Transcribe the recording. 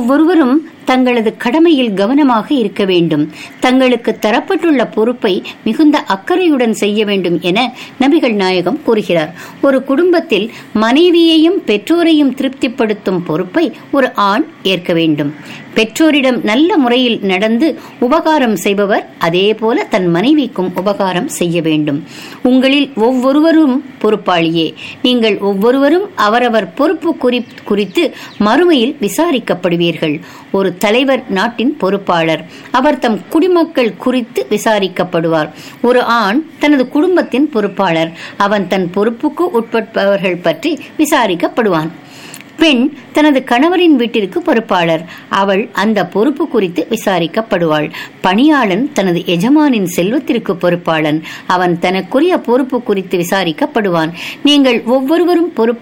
ஒவ்வொருவரும் தங்களது கடமையில் கவனமாக இருக்க வேண்டும் தங்களுக்கு தரப்பட்டுள்ள பொறுப்பை மிகுந்த அக்கறையுடன் செய்ய வேண்டும் என நபிகள் நாயகம் கூறுகிறார் ஒரு குடும்பத்தில் மனைவியையும் பெற்றோரையும் திருப்திப்படுத்தும் பொறுப்பை ஒரு ஆண் ஏற்க வேண்டும் பெற்றோரிடம் நல்ல முறையில் நடந்து உபகாரம் செய்பவர் அதே போல தன் மனைவிக்கும் உபகாரம் செய்ய வேண்டும் உங்களில் ஒவ்வொருவரும் பொறுப்பாளியே நீங்கள் ஒவ்வொருவரும் அவரவர் பொறுப்பு குறித்து மறுமையில் விசாரிக்கப்படுவீர்கள் ஒரு தலைவர் நாட்டின் பொறுப்பாளர் அவர் தம் குடிமக்கள் குறித்து விசாரிக்கப்படுவார் ஒரு ஆண் தனது குடும்பத்தின் பொறுப்பாளர் அவன் தன் பொறுப்புக்கு உட்பட்டவர்கள் பற்றி விசாரிக்கப்படுவான் பெண் தனது கணவரின் வீட்டிற்கு பொறுப்பாளர் அவள் அந்த பொறுப்பு குறித்து விசாரிக்கப்படுவாள் பணியாளன் தனது எஜமானின் செல்வத்திற்கு பொறுப்பாளன் அவன் தனக்குரிய பொறுப்பு குறித்து விசாரிக்கப்படுவான் நீங்கள் ஒவ்வொருவரும் பொறுப்பு